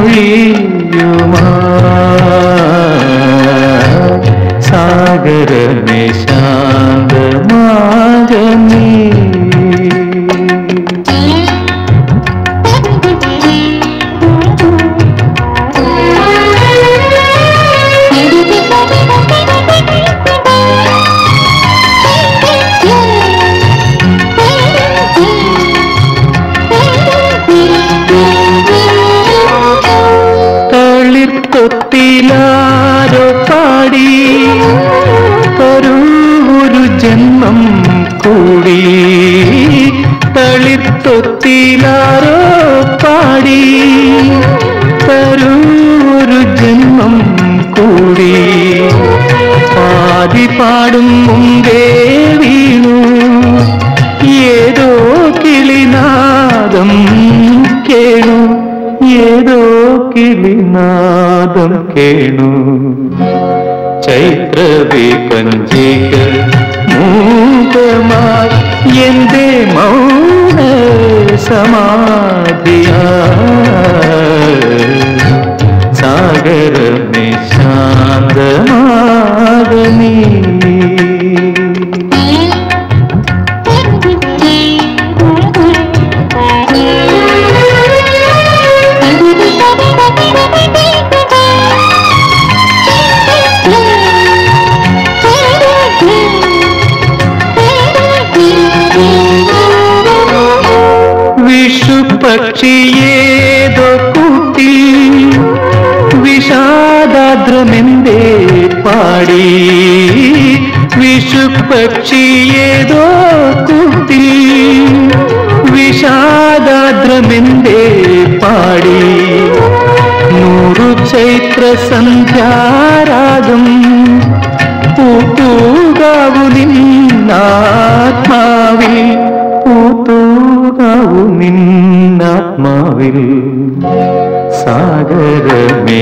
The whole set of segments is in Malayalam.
മൊഴിയുമാ സാഗരമേ ശാന്തമാകനീ തളിർത്തൊത്തിലാരോ പാടി ഒരു ഒരു ജന്മം കൂടി തളിർത്തൊത്തിലാരോ പാടി തരൂ ഒരു ജന്മം കൂടി പാതി പാടും മുമ്പേ വീണു ഏതോ കിളിനാദം കേണു ഏതോ കിളിനാദം കേണു ചൈത്രവിപഞ്ചിക മൂകമായി എന്റെ മൗന സമാധിയ സാഗരമേ ശാന്തമാകനീ വിഷുപക്ഷിയേതോ കൂട്ടി വിഷാദാദ്രമെന്തേ പാടി വിഷുപക്ഷിയേതോ കൂട്ടി വിഷാദാദ്രമെന്തേ പാടി നൂറു ചൈത്ര സന്ധ്യാരാഗം പൂത്തൂകാവു നിന്നാത്മാവിൽ പൂത്തൂകാവു നിന്നാത്മാവിൽ സാഗരമേ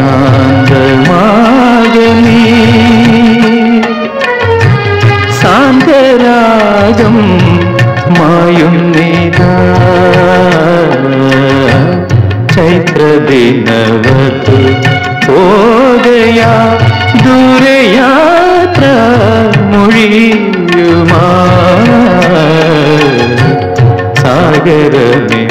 ശാന്തമാകനീ സാന്തരാഗം മായുന്നേതാ ചൈത്രദിനവത് പോകയാ ദൂരയാത്ര മൊഴിയുമാ സാഗരമേ